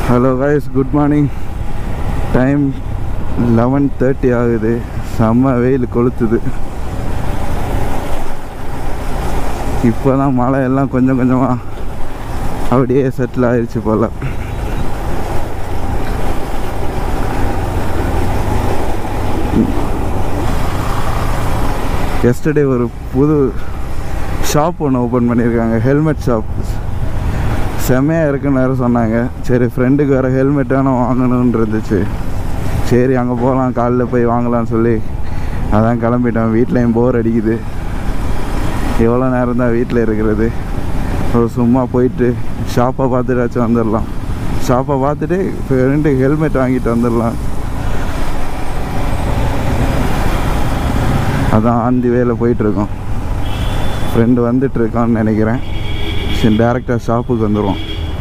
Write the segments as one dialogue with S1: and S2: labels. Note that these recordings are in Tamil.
S1: hello guys good morning time eleven thirty ஆகுது செம்ம வெயில் கொளுத்துது இப்போ தான் மழை எல்லாம் கொஞ்சம் கொஞ்சமாக அப்படியே செட்டில் ஆயிடுச்சு போல் எஸ்டர்டே ஒரு புது ஷாப் ஒன்று ஓப்பன் பண்ணியிருக்காங்க ஹெல்மெட் ஷாப் செம்மையாக இருக்குன்னு வேறு சொன்னாங்க சரி ஃப்ரெண்டுக்கு வேறு ஹெல்மெட் வேணும் வாங்கணுன்னு இருந்துச்சு சரி அங்கே போகலாம் காலைல போய் வாங்கலாம்னு சொல்லி அதான் கிளம்பிட்டோம் வீட்லேயும் போர் அடிக்குது எவ்வளோ நேரம் தான் வீட்டில் இருக்கிறது ஒரு சும்மா போயிட்டு ஷாப்பை பார்த்துட்டாச்சும் வந்துடலாம் ஷாப்பை பார்த்துட்டு ரெண்டு ஹெல்மெட் வாங்கிட்டு வந்துடலாம் அதான் ஆந்தி வேலை போயிட்டுருக்கோம் ஃப்ரெண்டு வந்துட்டு இருக்கான்னு நினைக்கிறேன் சரி டேரெக்டாக ஷாப்புக்கு வந்துடுவோம்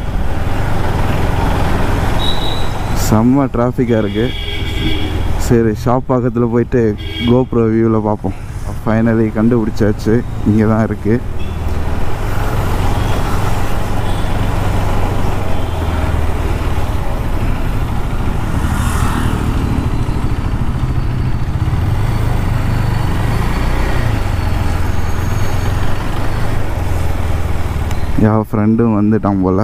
S1: செம்ம டிராஃபிக்காக இருக்குது சரி ஷாப் பக்கத்தில் போயிட்டு கோப்ரோ வியூவில் பார்ப்போம் ஃபைனலி கண்டுபிடிச்சாச்சு இங்கே தான் இருக்குது என் ஃப்ரெண்டும் வந்துட்டான் போல்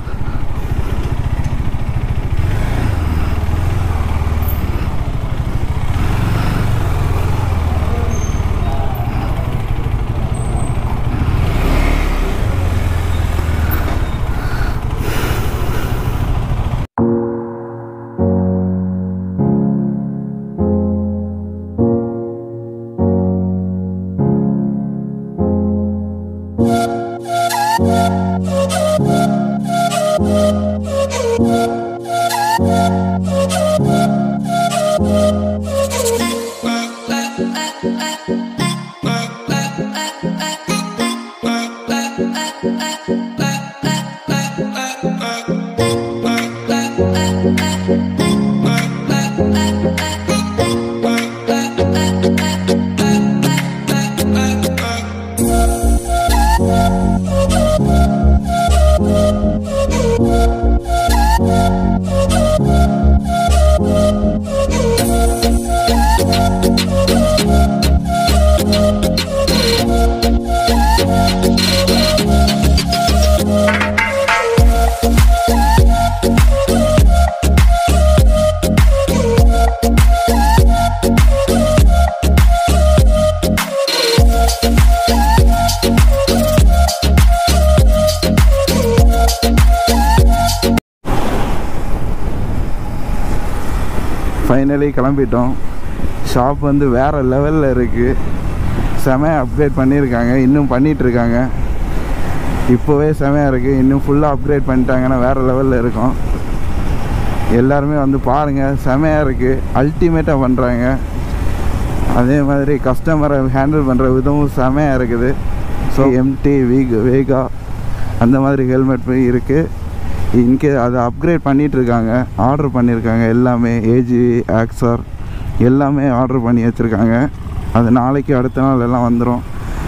S1: ஃபைனலி கிளம்பிட்டோம் ஷாப் வந்து வேறு லெவலில் இருக்குது செமையாக அப்கிரேட் பண்ணியிருக்காங்க இன்னும் பண்ணிகிட்டு இருக்காங்க இப்போவே செமையாக இருக்குது இன்னும் ஃபுல்லாக அப்கிரேட் பண்ணிட்டாங்கன்னா வேறு லெவலில் இருக்கும் எல்லாருமே வந்து பாருங்கள் செமையாக இருக்குது அல்டிமேட்டாக பண்ணுறாங்க அதே மாதிரி கஸ்டமரை ஹேண்டில் பண்ணுற விதமும் செமையாக இருக்குது ஸோ எம்டி வீக் வேகா அந்த மாதிரி ஹெல்மெட் போய் இருக்குது இன்கே அதை அப்கிரேட் பண்ணிகிட்டு இருக்காங்க ஆர்டர் பண்ணியிருக்காங்க எல்லாமே ஏஜி ஆக்ஸார் எல்லாமே ஆர்டர் பண்ணி வச்சுருக்காங்க அது நாளைக்கு அடுத்த நாள் எல்லாம் வந்துடும்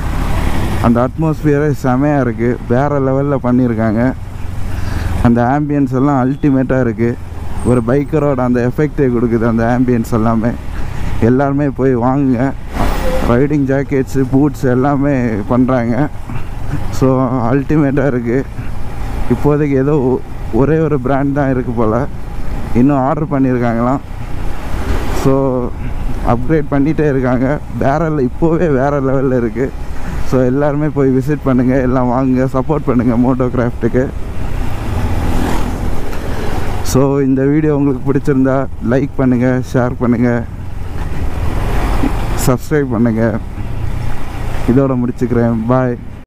S1: அந்த அட்மாஸ்பியரே செமையாக இருக்குது வேறு லெவலில் பண்ணியிருக்காங்க அந்த ஆம்பியன்ஸ் எல்லாம் அல்டிமேட்டாக இருக்குது ஒரு பைக்கரோட அந்த எஃபெக்டே கொடுக்குது அந்த ஆம்பியன்ஸ் எல்லாமே எல்லாருமே போய் வாங்குங்க ரைடிங் ஜாக்கெட்ஸு பூட்ஸ் எல்லாமே பண்ணுறாங்க ஸோ அல்டிமேட்டாக இருக்குது இப்போதைக்கு ஏதோ ஒரே ஒரு பிராண்ட் தான் இருக்குது போல் இன்னும் ஆர்டர் பண்ணியிருக்காங்களாம் ஸோ அப்கிரேட் பண்ணிகிட்டே இருக்காங்க வேறு இப்போவே வேறு லெவலில் இருக்குது ஸோ எல்லாருமே போய் விசிட் பண்ணுங்கள் எல்லாம் வாங்குங்க சப்போர்ட் பண்ணுங்கள் மோட்டோ கிராஃப்ட்டுக்கு ஸோ இந்த வீடியோ உங்களுக்கு பிடிச்சிருந்தா லைக் பண்ணுங்கள் ஷேர் பண்ணுங்கள் சப்ஸ்கிரைப் பண்ணுங்கள் இதோட முடிச்சுக்கிறேன் பாய்